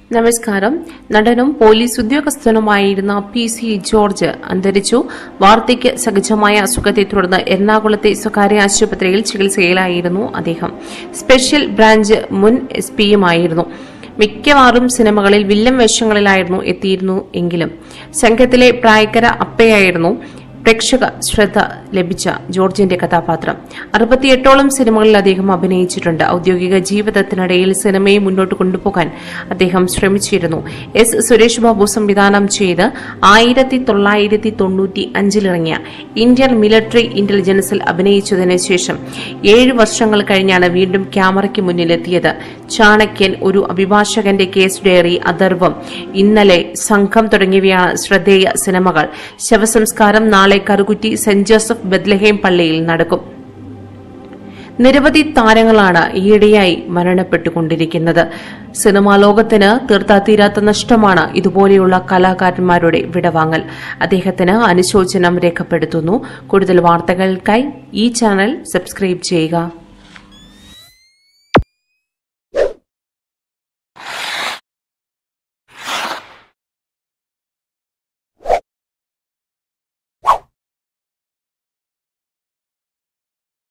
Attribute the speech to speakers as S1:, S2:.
S1: നമസ്കാരം നടനും പോലീസ് ഉദ്യോഗസ്ഥനുമായിരുന്ന പി സി ജോർജ് അന്തരിച്ചു വാർദ്ധക്യ സഹജമായ അസുഖത്തെ തുടർന്ന് എറണാകുളത്തെ സ്വകാര്യ ആശുപത്രിയിൽ ചികിത്സയിലായിരുന്നു അദ്ദേഹം സ്പെഷ്യൽ ബ്രാഞ്ച് മുൻ എസ് പിയുമായിരുന്നു മിക്കവാറും സിനിമകളിൽ വില്ലൻ വേഷങ്ങളിലായിരുന്നു എത്തിയിരുന്നു എങ്കിലും സംഘത്തിലെ പ്രായക്കര അപ്പയായിരുന്നു പ്രേക്ഷക ശ്രദ്ധ ലഭിച്ച ജോർജിന്റെ കഥാപാത്രം അറുപത്തിയെട്ടോളം സിനിമകളിൽ അദ്ദേഹം അഭിനയിച്ചിട്ടുണ്ട് ഔദ്യോഗിക ജീവിതത്തിനിടയിൽ സിനിമയെ മുന്നോട്ട് കൊണ്ടുപോകാൻ അദ്ദേഹം ശ്രമിച്ചിരുന്നു എസ് സുരേഷ് ബാബു സംവിധാനം ചെയ്ത് ആയിരത്തി തൊള്ളായിരത്തി തൊണ്ണൂറ്റി അഞ്ചിലിറങ്ങിയ ഇന്ത്യൻ മിലിറ്ററി ഇന്റലിജൻസിൽ അഭിനയിച്ചതിന് ശേഷം ഏഴ് വർഷങ്ങൾ കഴിഞ്ഞാണ് വീണ്ടും ക്യാമറയ്ക്ക് മുന്നിലെത്തിയത് ചാണക്യൻ ഒരു അഭിഭാഷകന്റെ കേസ് ഡയറി അഥർവം ഇന്നലെ സംഘം തുടങ്ങിയവയാണ് ശ്രദ്ധേയ സിനിമകൾ ശവസംസ്കാരം നാളെ കറുകുറ്റി സെന്റ് ജോസഫ് ബദ്ലഹേം പള്ളിയിൽ നടക്കും നിരവധി താരങ്ങളാണ് ഈയിടെയായി മരണപ്പെട്ടുകൊണ്ടിരിക്കുന്നത് സിനിമാ ലോകത്തിന് തീർത്താ തീരാത്ത നഷ്ടമാണ് ഇതുപോലെയുള്ള കലാകാരന്മാരുടെ വിടവാങ്ങൽ അദ്ദേഹത്തിന് അനുശോചനം രേഖപ്പെടുത്തുന്നു കൂടുതൽ വാർത്തകൾക്കായി ഈ ചാനൽ സബ്സ്ക്രൈബ് ചെയ്യുക